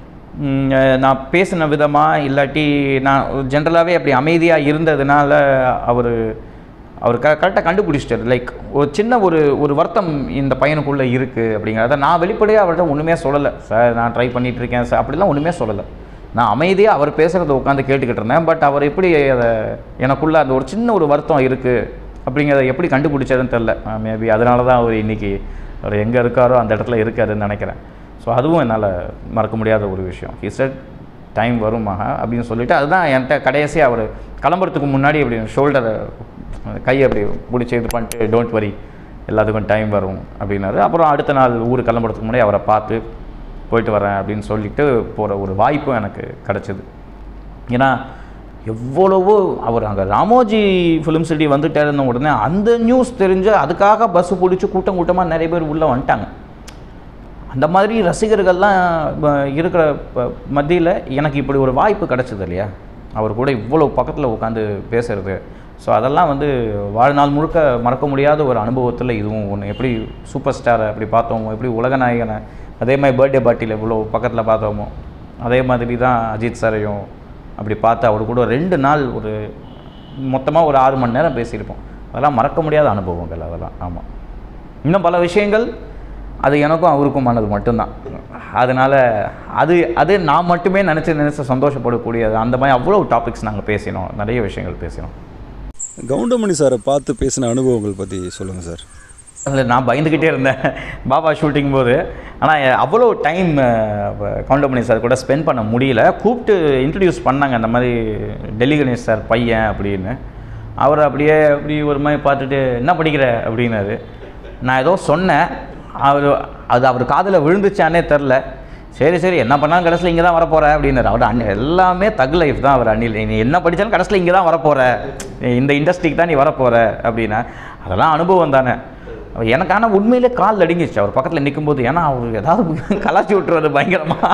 ம், நான் பேசின விதமாக இல்லாட்டி நான் ஜென்ரலாகவே அப்படி அமைதியாக இருந்ததுனால அவர் அவர் க கரெக்டாக கண்டுபிடிச்சிட்டாரு லைக் ஒரு சின்ன ஒரு ஒரு வருத்தம் இந்த பையனுக்குள்ளே இருக்குது அப்படிங்கிறத நான் வெளிப்படையாக அவர்கிட்ட ஒன்றுமே சொல்லலை சார் நான் ட்ரை பண்ணிகிட்டு இருக்கேன் சார் அப்படிலாம் ஒன்றுமே சொல்லலை நான் அமைதியாக அவர் பேசுகிறத உட்காந்து கேட்டுக்கிட்டு இருந்தேன் பட் அவர் எப்படி அதை எனக்குள்ளே அந்த ஒரு சின்ன ஒரு வருத்தம் இருக்குது அப்படிங்கிறத எப்படி கண்டுபிடிச்சதுன்னு தெரில மேபி அதனால தான் அவர் இன்றைக்கி அவர் எங்கே இருக்காரோ அந்த இடத்துல இருக்காருன்னு நினைக்கிறேன் ஸோ அதுவும் என்னால் மறக்க முடியாத ஒரு விஷயம் ஹி செட் டைம் வருமா அப்படின்னு சொல்லிட்டு அதுதான் என்கிட்ட கடைசியாக அவர் கிளம்புறதுக்கு முன்னாடி அப்படி ஷோல்டரை கையை அப்படி பிடிச்சி இது பண்ணிட்டு டோன்ட் வரி எல்லாத்துக்கும் டைம் வரும் அப்படின்னாரு அப்புறம் அடுத்த நாள் ஊர் கிளம்புறதுக்கு முன்னாடி அவரை பார்த்து போயிட்டு வரேன் அப்படின்னு சொல்லிட்டு போகிற ஒரு வாய்ப்பும் எனக்கு கிடச்சிது ஏன்னா எவ்வளவோ அவர் அங்கே ராமோஜி ஃபிலிம் சிட்டி வந்துட்டாருன்ன உடனே அந்த நியூஸ் தெரிஞ்சு அதுக்காக பஸ்ஸு பிடிச்சி கூட்டம் கூட்டமாக நிறைய பேர் உள்ளே வந்துட்டாங்க அந்த மாதிரி ரசிகர்கள்லாம் ப- இருக்கிற மத்தியில் எனக்கு இப்படி ஒரு வாய்ப்பு கிடச்சிது இல்லையா அவர் கூட இவ்வளோ பக்கத்தில் உட்காந்து பேசுறது ஸோ அதெல்லாம் வந்து வாழ்நாள் முழுக்க மறக்க முடியாத ஒரு அனுபவத்தில் இதுவும் ஒன்று எப்படி சூப்பர் ஸ்டாரை அப்படி பார்த்தோமோ எப்படி உலக நாயகனை அதே மாதிரி பர்த்டே பார்ட்டியில் இவ்வளோ பக்கத்தில் பார்த்தோமோ அதே மாதிரி தான் அஜித் சாரையும் அப்படி பார்த்து அவர் கூட ரெண்டு நாள் ஒரு மொத்தமாக ஒரு ஆறு மணி நேரம் பேசியிருப்போம் அதெல்லாம் மறக்க முடியாத அனுபவங்கள் அதெல்லாம் ஆமாம் இன்னும் பல விஷயங்கள் அது எனக்கும் அவருக்குமானது மட்டும்தான் அதனால் அது அது நான் மட்டுமே நினச்சி நினச்சி சந்தோஷப்படக்கூடியது அந்த மாதிரி அவ்வளோ டாபிக்ஸ் நாங்கள் பேசினோம் நிறைய விஷயங்கள் பேசினோம் கவுண்டமணி சாரை பார்த்து பேசின அனுபவங்கள் பற்றி சொல்லுங்கள் சார் அதில் நான் பயந்துக்கிட்டே இருந்தேன் பாபா ஷூட்டிங் போது ஆனால் அவ்வளோ டைம் கவுண்டமணி சார் கூட ஸ்பெண்ட் பண்ண முடியல கூப்பிட்டு இன்ட்ரடியூஸ் பண்ணாங்க அந்த மாதிரி டெல்லி கணேஷ் சார் பையன் அப்படின்னு அவர் அப்படியே அப்படி ஒரு மாதிரி பார்த்துட்டு என்ன படிக்கிற அப்படின்னாரு நான் ஏதோ சொன்னேன் அவர் அது அவர் காதில் விழுந்துச்சானே தெரில சரி சரி என்ன பண்ணாலும் கடைசியில் இங்கே தான் வரப்போகிற அப்படின்னாரு அவர் அண்ணி எல்லாமே தக் லைஃப் தான் அவர் அண்ணில் நீ என்ன படித்தாலும் கடைசியில் இங்கே தான் வரப்போகிற இந்த இண்டஸ்ட்ரிக்கு தான் நீ வரப்போகிற அப்படின்னா அதெல்லாம் அனுபவம் தானே அவர் எனக்கு ஆனால் உண்மையிலே கால் அடிங்கிச்சு அவர் பக்கத்தில் நிற்கும்போது ஏன்னா அவர் ஏதாவது கலாச்சி விட்டுறது பயங்கரமாக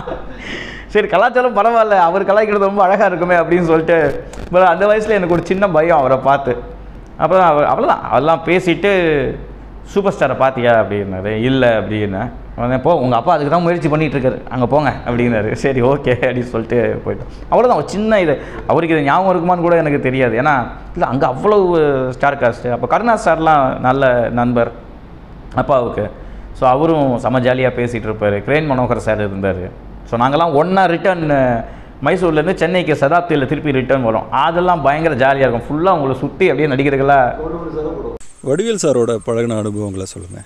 சரி கலாச்சாரம் பரவாயில்ல அவர் கலாய்க்கிறது ரொம்ப அழகாக இருக்குமே அப்படின்னு சொல்லிட்டு but அந்த வயசில் எனக்கு ஒரு சின்ன பயம் அவரை பார்த்து அப்புறம் அவர் அவ்வளோதான் அதெல்லாம் பேசிட்டு சூப்பர் ஸ்டாரை பார்த்தியா அப்படின்னாரு இல்லை அப்படின்னு உடனே போ உங்கள் அப்பா அதுக்கு தான் முயற்சி பண்ணிட்டு இருக்காரு அங்கே போங்க அப்படின்னாரு சரி ஓகே அப்படின்னு சொல்லிட்டு போயிட்டோம் அவ்வளோதான் ஒரு சின்ன இது அவருக்கு இது ஞாபகம் இருக்குமான்னு கூட எனக்கு தெரியாது ஏன்னா இல்லை அங்கே அவ்வளோ ஸ்டார் காஸ்ட்டு அப்போ கருணா சார்லாம் நல்ல நண்பர் அப்பாவுக்கு ஸோ அவரும் செம ஜாலியாக பேசிகிட்டு இருப்பார் கிரேன் மனோகர் சார் இருந்தார் ஸோ நாங்கள்லாம் ஒன்றா ரிட்டர்ன் மைசூர்லேருந்து சென்னைக்கு சதாப்தியில் திருப்பி ரிட்டர்ன் வரும் அதெல்லாம் பயங்கர ஜாலியாக இருக்கும் ஃபுல்லாக உங்களை சுற்றி அப்படியே நடிகர்களாக கவுண்டமணி சார் தான் போடுவோம் வடிவேல் சாரோட பழகின அனுபவங்களை சொல்லுங்கள்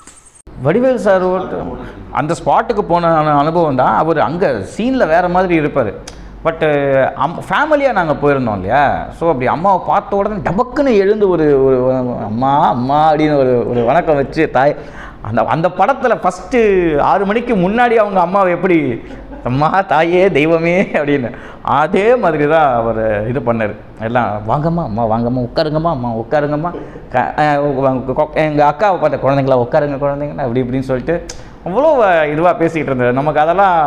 வடிவேல் சார் ஒரு- அந்த ஸ்பாட்டுக்கு போன அனு- அனுபவம் தான் அவர் அங்கே சீனில் வேறு மாதிரி இருப்பார் பட்டு அம் ஃபேமிலியாக நாங்கள் போயிருந்தோம் இல்லையா ஸோ அப்படி அம்மாவை பார்த்த உடனே டபக்குன்னு எழுந்து ஒரு ஒரு அம்மா அம்மா அப்படின்னு ஒரு ஒரு வணக்கம் வச்சு தாய் அந்த அந்த படத்தில் ஃபஸ்ட்டு ஆறு மணிக்கு முன்னாடி அவங்க அம்மாவை எப்படி அம்மா தாயே தெய்வமே அப்படின்னு அதே மாதிரி தான் அவர் இது பண்ணார் எல்லாம் வாங்கம்மா அம்மா வாங்கம்மா உட்காருங்கம்மா அம்மா உட்காருங்கம்மா எங்கள் அக்காவை பார்த்த குழந்தைங்களா உட்காருங்க குழந்தைங்களா அப்படி இப்படின்னு சொல்லிட்டு அவ்வளோ இதுவாக பேசிக்கிட்டு இருந்தார் நமக்கு அதெல்லாம்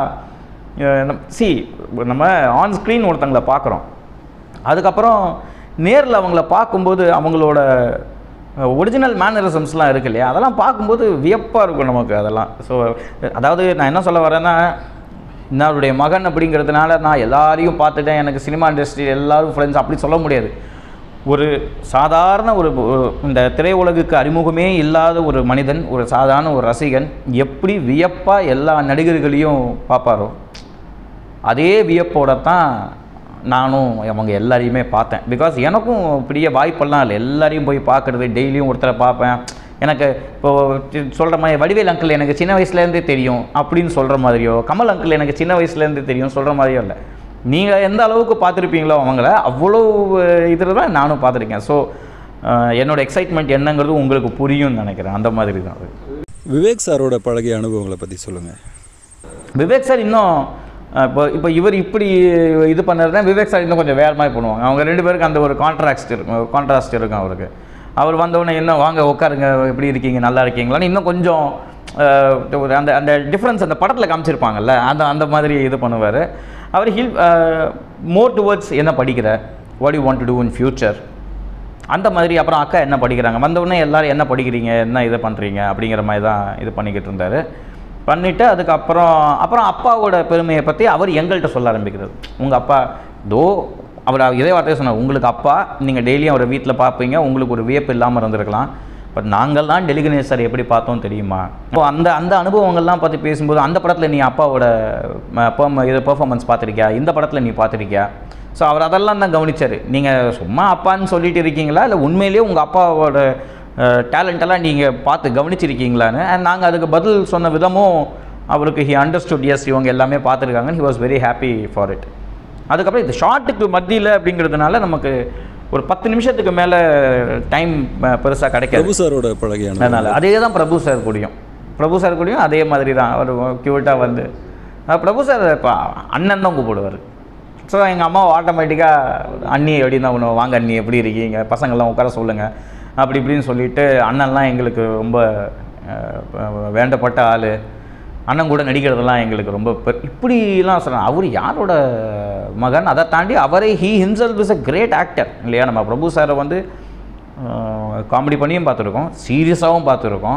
சி நம்ம ஆன் ஸ்க்ரீன் ஒருத்தங்களை பார்க்குறோம் அதுக்கப்புறம் நேரில் அவங்கள பார்க்கும்போது அவங்களோட ஒரிஜினல் மேனரிசம்ஸ்லாம் இருக்கு இல்லையா அதெல்லாம் பார்க்கும்போது வியப்பாக இருக்கும் நமக்கு அதெல்லாம் ஸோ அதாவது நான் என்ன சொல்ல வரேன்னா இன்னாருடைய மகன் அப்படிங்கிறதுனால நான் எல்லாரையும் பார்த்துட்டேன் எனக்கு சினிமா இண்டஸ்ட்ரி எல்லாரும் ஃப்ரெண்ட்ஸ் அப்படி சொல்ல முடியாது ஒரு சாதாரண ஒரு ஒரு இந்த திரையுலகுக்கு அறிமுகமே இல்லாத ஒரு மனிதன் ஒரு சாதாரண ஒரு ரசிகன் எப்படி வியப்பாக எல்லா நடிகர்களையும் பார்ப்பாரோ அதே வியப்போட தான் நானும் அவங்க எல்லாரையுமே பார்த்தேன் பிகாஸ் எனக்கும் பெரிய வாய்ப்பெல்லாம் இல்லை எல்லாரையும் போய் பார்க்குறது டெய்லியும் ஒருத்தரை பார்ப்பேன் எனக்கு இப்போது சொல்கிற மாதிரி வடிவேல் அங்கிள் எனக்கு சின்ன வயசுலேருந்தே தெரியும் அப்படின்னு சொல்கிற மாதிரியோ கமல் அங்கிள் எனக்கு சின்ன வயசுலேருந்தே தெரியும் சொல்கிற மாதிரியோ இல்லை நீங்கள் எந்த அளவுக்கு பார்த்துருப்பீங்களோ அவங்கள அவ்வளோ இதில் தான் நானும் பார்த்துருக்கேன் ஸோ என்னோட எக்ஸைட்மெண்ட் என்னங்கிறது உங்களுக்கு புரியும்னு நினைக்கிறேன் அந்த மாதிரி தான் அது விவேக் சாரோட பழகிய அனுபவங்களை பற்றி சொல்லுங்கள் விவேக் சார் இன்னும் அஹ், இப்போ இப்போ இவர் இப்படி இது பண்ணுறதுனா விவேக் சார் இன்னும் கொஞ்சம் வேறு மாதிரி பண்ணுவாங்க அவங்க ரெண்டு பேருக்கு அந்த ஒரு கான்ட்ராக்ட் இருக்கும் கான்ட்ராஸ்ட் இருக்கும் அவருக்கு அவர் வந்தவுடனே என்ன வாங்க உட்காருங்க எப்படி இருக்கீங்க நல்லா இருக்கீங்களான்னு இன்னும் கொஞ்சம் அஹ், ஒரு அந்த அந்த டிஃப்ரென்ஸ் அந்த படத்தில் காமிச்சிருப்பாங்கல்ல அந்த அந்த மாதிரி இது பண்ணுவார் அவர் ஹில் மோர் டுவர்ட்ஸ் என்ன படிக்கிற what you want to do in future அந்த மாதிரி அப்புறம் அக்கா என்ன படிக்கிறாங்க வந்தவுடனே எல்லாரும் என்ன படிக்கிறீங்க என்ன இது பண்ணுறீங்க அப்படிங்கிற மாதிரி தான் இது பண்ணிக்கிட்டு இருந்தார் பண்ணிவிட்டு அதுக்கப்புறம் அப்புறம் அப்பாவோட பெருமையை பற்றி அவர் எங்கள்கிட்ட சொல்ல ஆரம்பிக்கிறது உங்கள் அப்பா தோ அவர் இதே வார்த்தையை சொன்னார் உங்களுக்கு அப்பா நீங்கள் டெய்லியும் அவரை வீட்டில் பார்ப்பீங்க உங்களுக்கு ஒரு வியப்பு இல்லாமல் இருந்திருக்கலாம் பட் நாங்கள்லாம் டெலிகனேஸ் சார் எப்படி பார்த்தோம் தெரியுமா இப்போ அந்த அந்த அனுபவங்கள்லாம் பற்றி பேசும்போது அந்த படத்தில் நீ அப்பாவோட ம, perm- இது பெர்ஃபார்மன்ஸ் பார்த்துருக்கியா இந்த படத்தில் நீ பார்த்துருக்கியா ஸோ அவர் அதெல்லாம் தான் கவனிச்சார் நீங்கள் சும்மா அப்பான்னு சொல்லிட்டு இருக்கீங்களா இல்லை உண்மையிலேயே உங்கள் அப்பாவோட டேலண்டெல்லாம் நீங்கள் பார்த்து கவனிச்சிருக்கீங்களான்னு அண்ட் நாங்கள் அதுக்கு பதில் சொன்ன விதமும் அவருக்கு ஹி அண்டர்ஸ்டுட் எஸ் இவங்க எல்லாமே பார்த்துருக்காங்க he was very happy for it அதுக்கப்புறம் இது ஷார்ட்டுக்கு மத்தியில் அப்படிங்கிறதுனால நமக்கு ஒரு பத்து நிமிஷத்துக்கு மேலே டைம் பெருசாக கிடைக்காது பிரபு சாரோட பழகிய அனுபவம் அதனால் அதே தான் பிரபு சார் கூடயும் பிரபு சார் கூடயும் அதே மாதிரி தான் அவர் க்யூட்டாக வந்து அஹ் பிரபு சார் இப்போ அண்ணன் தான் கூப்பிடுவார் ஸோ எங்கள் அம்மா ஆட்டோமேட்டிக்காக அண்ணி எப்படி தான் பண்ணுவோம் வாங்க அண்ணி எப்படி இருக்கீங்க பசங்கள்லாம் உட்கார சொல்லுங்கள் அப்படி இப்படின்னு சொல்லிட்டு அண்ணன்லாம் எங்களுக்கு ரொம்ப அஹ், வேண்டப்பட்ட ஆள் அண்ணன் கூட நடிக்கிறதெல்லாம் எங்களுக்கு ரொம்ப பெ- இப்படிலாம் சொல்கிறேன் அவர் யாரோட மகன் அதை தாண்டி அவரை he himself is a great actor இல்லையா நம்ம பிரபு சாரை வந்து காமெடி பண்ணியும் பார்த்துருக்கோம் சீரியஸாகவும் பார்த்துருக்கோம்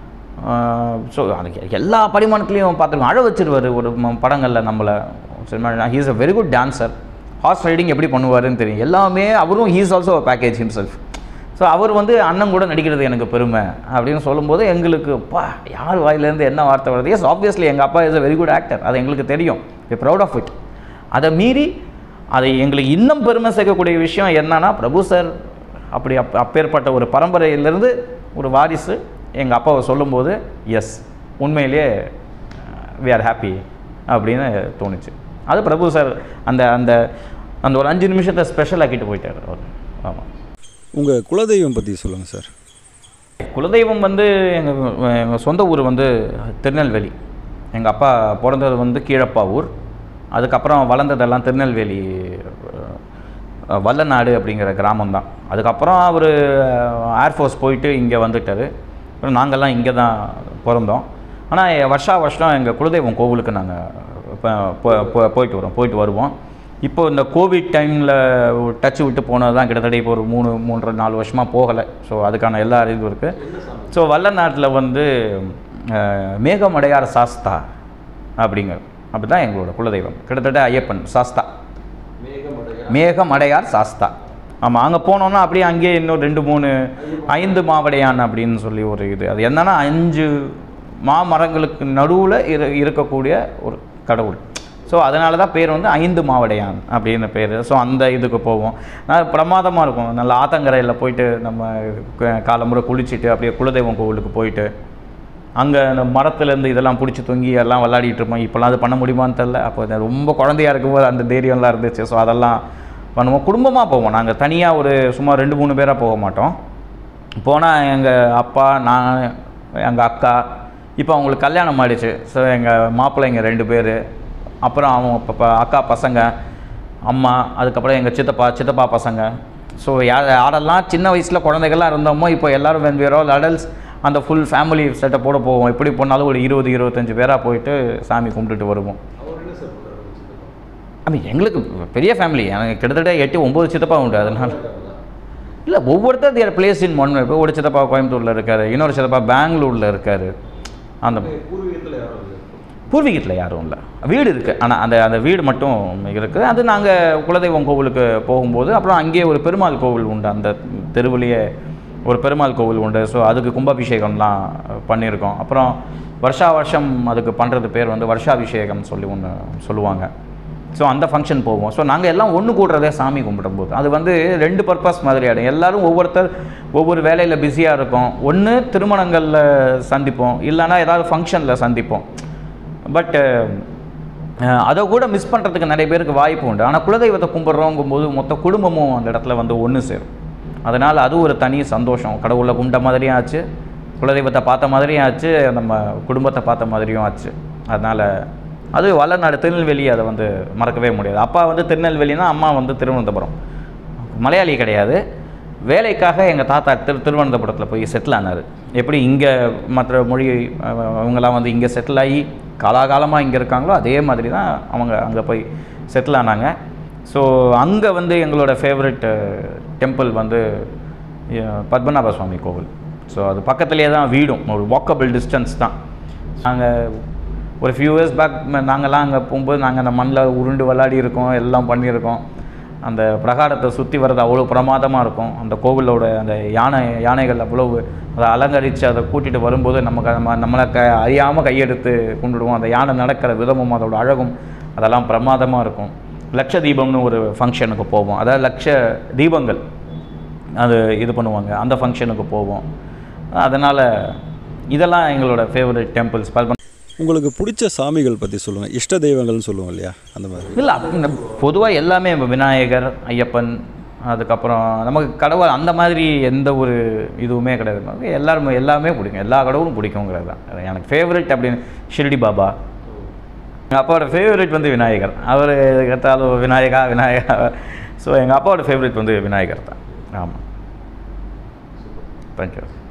ஸோ அதுக்கு எல்லா பரிமாணத்துலேயும் பார்த்துருக்கோம் அழ வச்சிருவார் ஒரு ம- படங்களில் நம்மளை cinema he is a very good dancer horse riding எப்படி பண்ணுவாருன்னு தெரியும் எல்லாமே அவரும் he is also package himself so அவர் வந்து அண்ணன் கூட நடிக்கிறது எனக்கு பெருமை அப்படின்னு சொல்லும்போது எங்களுக்கு பா யார் வாயிலேருந்து என்ன வார்த்தை வருது எஸ் ஆப்வியஸ்லி எங்கள் அப்பா is a very good actor அது எங்களுக்கு தெரியும் வி ப்ரௌட் ஆஃப் இட் அதை மீறி அதை எங்களுக்கு இன்னும் பெருமை சேர்க்கக்கூடிய விஷயம் என்னன்னா பிரபு சார் அப்படி அப் அப்பேற்பட்ட ஒரு பரம்பரையிலேருந்து ஒரு வாரிசு எங்கள் அப்பாவை சொல்லும்போது எஸ் உண்மையிலேயே வி ஆர் ஹாப்பி அப்படின்னு தோணுச்சு அது பிரபு சார் அந்த அந்த அந்த ஒரு அஞ்சு நிமிஷத்தை ஸ்பெஷல் ஆக்கிட்டு போயிட்டார் அவர் ஆமாம் உங்கள் குலதெய்வம் பற்றி சொல்லுங்கள் சார் குலதெய்வம் வந்து எங்கள் எங்கள் சொந்த ஊர் வந்து திருநெல்வேலி எங்கள் அப்பா பிறந்தது வந்து கீழப்பாவூர் அதுக்கப்புறம் வளர்ந்ததெல்லாம் திருநெல்வேலி அஹ், வல்லநாடு அப்படிங்கிற கிராமம் தான் அதுக்கப்புறம் அவர் ஏர்ஃபோர்ஸ் போயிட்டு இங்கே வந்துட்டார் அப்புறம் நாங்கள்லாம் இங்கே தான் பிறந்தோம் ஆனால் வருஷா வருஷம் எங்கள் குலதெய்வம் கோவிலுக்கு நாங்கள் போயிட்டு வரோம் போயிட்டு வருவோம் இப்போ இந்த கோவிட் டைமில் டச் விட்டு போனது தான் கிட்டத்தட்ட இப்போ ஒரு மூணு மூன்றரை நாலு வருஷமாக போகலை ஸோ அதுக்கான எல்லா இதுவும் இருக்குது ஸோ வல்லநாட்டில் வந்து அஹ், மேகமடையார் சாஸ்தா அப்படிங்க அப்படி தான் எங்களோட குலதெய்வம் கிட்டத்தட்ட ஐயப்பன் சாஸ்தா மேகமடையா மேகமடையார் சாஸ்தா ஆமாம் அங்கே போனோன்னா அப்படியே அங்கேயே இன்னும் ரெண்டு மூணு ஐந்து மாவடையான் அப்படின்னு சொல்லி ஒரு இது அது என்னன்னா அஞ்சு மாமரங்களுக்கு நடுவில் இரு இருக்கக்கூடிய ஒரு கடவுள் ஸோ அதனால தான் பேர் வந்து ஐந்து மாவடையான் அப்படின்னு பேர் ஸோ அந்த இதுக்கு போவோம் நான் பிரமாதமாக இருக்கும் நல்ல ஆத்தங்கரையில் போயிட்டு நம்ம க- காலமுறை குளிச்சுட்டு அப்படியே குலதெய்வம் கோவிலுக்கு போயிட்டு அங்கே அந்த மரத்துலேருந்து இதெல்லாம் பிடிச்சி தொங்கி எல்லாம் விளையாடிட்டு இருப்போம் இப்போலாம் அது பண்ண முடியுமான்னு தெரில அப்போ அது ரொம்ப குழந்தையா இருக்கும்போது அந்த தைரியம்லாம் இருந்துச்சு ஸோ அதெல்லாம் பண்ணுவோம் குடும்பமாக போவோம் நாங்கள் தனியாக ஒரு சும்மா ரெண்டு மூணு பேராக போக மாட்டோம் போனால் எங்கள் அப்பா நான் எங்கள் அக்கா இப்போ அவங்களுக்கு கல்யாணம் ஆயிடுச்சு ஸோ எங்கள் மாப்பிள்ளைங்க ரெண்டு பேர் அப்புறம் அவங்க ப- ப- அக்கா பசங்க அம்மா அதுக்கப்புறம் எங்கள் சித்தப்பா சித்தப்பா பசங்க ஸோ யார் யாரெல்லாம் சின்ன வயசில் குழந்தைகள்லாம் இருந்தோமோ இப்போ எல்லாரும் வென் வேர் ஆல் அடல்ட்ஸ் அந்த ஃபுல் ஃபேமிலி செட்டப்போட போவோம் எப்படி போனாலும் ஒரு இருபது இருபத்தஞ்சு பேராக போயிட்டு சாமி கும்பிட்டுட்டு வருவோம் அவர் என்ன சார் பண்ணுறாரு சித்தப்பா ஐ மீன் எங்களுக்கு பெரிய ஃபேமிலி எனக்கு கிட்டத்தட்ட எட்டு ஒம்பது சித்தப்பா உண்டு அதனால இருக்காங்களா? இல்லை ஒவ்வொருத்தர் தேர் பிளேஸ் இன் ஒன் இப்போ ஒரு சித்தப்பா கோயம்புத்தூரில் இருக்கார் இன்னொரு சித்தப்பா பெங்களூரில் இருக்கார் அந்த பூர்வீகத்தில் யாரும் இல்லை பூர்வீகத்தில் யாரும் இல்லை வீடு இருக்குது ஆனால் அந்த அந்த வீடு மட்டும் இருக்குது அது நாங்கள் குலதெய்வம் கோவிலுக்கு போகும்போது அப்புறம் அங்கேயே ஒரு பெருமாள் கோவில் உண்டு அந்த தெருவுலேயே ஒரு பெருமாள் கோவில் உண்டு ஸோ அதுக்கு கும்பாபிஷேகம்லாம் பண்ணியிருக்கோம் அப்புறம் வருஷா வருஷம் அதுக்கு பண்ணுறது பேர் வந்து வருஷாபிஷேகம் சொல்லி ஒன்று சொல்லுவாங்க ஸோ அந்த ஃபங்க்ஷன் போவோம் ஸோ நாங்கள் எல்லாம் ஒன்று கூடுறதே சாமி கும்பிடும்போது அது வந்து ரெண்டு பர்பஸ் மாதிரி ஆகிடும் எல்லாரும் ஒவ்வொருத்தர் ஒவ்வொரு வேலையில் பிஸியாக இருக்கும் ஒன்று திருமணங்களில் சந்திப்போம் இல்லைன்னா ஏதாவது ஃபங்க்ஷனில் சந்திப்போம் பட் அதை கூட மிஸ் பண்ணுறதுக்கு நிறைய பேருக்கு வாய்ப்பு உண்டு ஆனால் குலதெய்வத்தை கும்பிட்றோங்கும்போது மொத்த குடும்பமும் அந்த இடத்துல வந்து ஒன்று சேரும் அதனால் அது ஒரு தனி சந்தோஷம் கடவுளை கும்பிட்ட மாதிரியும் ஆச்சு குலதெய்வத்தை பார்த்த மாதிரியும் ஆச்சு நம்ம குடும்பத்தை பார்த்த மாதிரியும் ஆச்சு அதனால் அது வல்லநாடு திருநெல்வேலி அதை வந்து மறக்கவே முடியாது அப்பா வந்து திருநெல்வேலினா அம்மா வந்து திருவனந்தபுரம் மலையாளி கிடையாது வேலைக்காக எங்கள் தாத்தா திரு திருவனந்தபுரத்தில் போய் செட்டில் ஆனார் எப்படி இங்கே மற்ற மொழி அஹ், அவங்கெல்லாம் வந்து இங்கே செட்டில் ஆகி காலாகாலமாக இங்கே இருக்காங்களோ அதே மாதிரி தான் அவங்க அங்கே போய் செட்டில் ஆனாங்க ஸோ அங்கே வந்து எங்களோட ஃபேவரட் டெம்பிள் வந்து அஹ், பத்மநாப சுவாமி கோவில் ஸோ அது பக்கத்துலேயே தான் வீடும் ஒரு வாக்கபிள் டிஸ்டன்ஸ் தான் நாங்கள் ஒரு ஃபியூ இயர்ஸ் பேக் நாங்கள்லாம் அங்கே போகும்போது நாங்கள் அந்த மண்ணில் உருண்டு விளையாடி இருக்கோம் எல்லாம் பண்ணியிருக்கோம் அந்த பிரகாரத்தை சுற்றி வர்றது அவ்வளோ பிரமாதமாக இருக்கும் அந்த கோவிலோட அந்த யானை யானைகள் அவ்வளவு அதை அலங்கரித்து அதை கூட்டிகிட்டு வரும்போது நமக்கு நம்ம நம்மளை க அறியாமல் கையெடுத்து கொண்டுடுவோம் அந்த யானை நடக்கிற விதமும் அதோட அழகும் அதெல்லாம் பிரமாதமாக இருக்கும் லட்ச தீபம்னு ஒரு ஃபங்க்ஷனுக்கு போவோம் அதாவது லட்ச தீபங்கள் அது இது பண்ணுவாங்க அந்த ஃபங்க்ஷனுக்கு போவோம் அதனால் இதெல்லாம் எங்களோட ஃபேவரட் டெம்பிள்ஸ் உங்களுக்கு பிடிச்ச சாமிகள் பற்றி சொல்லுங்கள் இஷ்ட தெய்வங்கள்னு சொல்லுவோம் இல்லையா அந்த மாதிரி இல்லை பொதுவாக எல்லாமே இப்ப விநாயகர் ஐயப்பன் அதுக்கப்புறம் நமக்கு கடவுள் அந்த மாதிரி எந்த ஒரு இதுவுமே கிடையாது நமக்கு எல்லாருமே எல்லாமே பிடிக்கும் எல்லா கடவுளும் பிடிக்குங்கிறது தான் அது எனக்கு ஃபேவரட் அப்படின்னு ஷிர்டி பாபா எங்கள் அப்பாவோட ஃபேவரட் வந்து விநாயகர் அவர் கேட்டாலும் விநாயகா விநாயகா ஸோ எங்கள் அப்பாவோட ஃபேவரட் வந்து விநாயகர் தான் ஆமாம் தேங்க்யூ